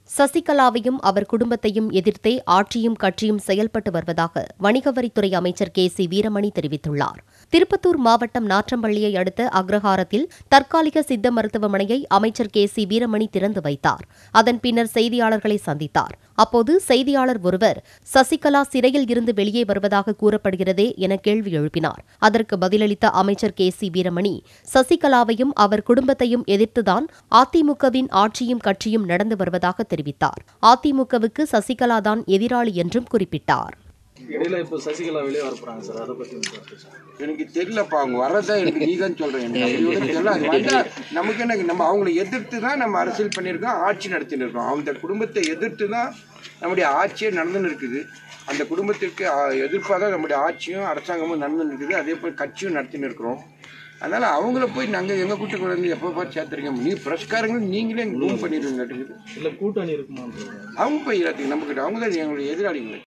சசிகலாவையும் அவர் குடும்பத்தையும் எதிர்த்தே ஆட்சியும் கட்சியும் செயல்பட்டு வருவதாக வணிகவரித்துறை அமைச்சர் கே சி வீரமணி தெரிவித்துள்ளார் திருப்பத்தூர் மாவட்டம் நாற்றம்பள்ளியை அடுத்த அக்ரஹாரத்தில் தற்காலிக சித்த மருத்துவமனையை அமைச்சர் கே சி வீரமணி திறந்து வைத்தார் அதன் பின்னர் செய்தியாளர்களை சந்தித்தார் அப்போது செய்தியாளர் ஒருவர் சசிகலா சிறையில் இருந்து வெளியே வருவதாக கூறப்படுகிறதே என கேள்வி எழுப்பினார் அதற்கு பதிலளித்த அமைச்சர் கே சி வீரமணி சசிகலாவையும் அவர் குடும்பத்தையும் எதிர்த்துதான் அதிமுகவின் ஆட்சியும் கட்சியும் நடந்து வருவதாக தெரிவித்தார் அதிமுகவுக்கு சசிகலா தான் எதிராளி என்றும் குறிப்பிட்டார் இடையில இப்போ சசிகலா வெளியே வர போறாங்க சார் அதை பத்தி உங்க கருத்து சார் எனக்கு தெரியலப்பா அவங்க வர்றதா எனக்கு நீ தான் சொல்றேன் எனக்கு அப்படி ஒண்ணும் தெரியல அது வந்தா நமக்கு என்ன நம்ம அவங்கள எதிர்த்து தான் நம்ம அரசியல் பண்ணியிருக்கோம் ஆட்சி நடத்தின்னு இருக்கோம் அந்த குடும்பத்தை எதிர்த்து தான் நம்முடைய ஆட்சியே நடந்துன்னு இருக்குது அந்த குடும்பத்திற்கு எதிர்ப்பாக தான் நம்முடைய ஆட்சியும் அரசாங்கமும் நடந்துன்னு இருக்குது அதே போல் கட்சியும் நடத்தின்னு இருக்கிறோம் அதனால அவங்கள போய் நாங்கள் எங்கள் கூட்டுக்கு வந்து எப்போ பார்த்து சேர்த்துறீங்க நீ பிரஸ்காரங்களும் நீங்களே ரூம் பண்ணிடுவீங்க இல்ல கூட்டணி இருக்குமான்றது அவங்க போய் எல்லாத்துக்கும் நமக்கு அவங்க தான் எங்களுடைய எதிராளிகள்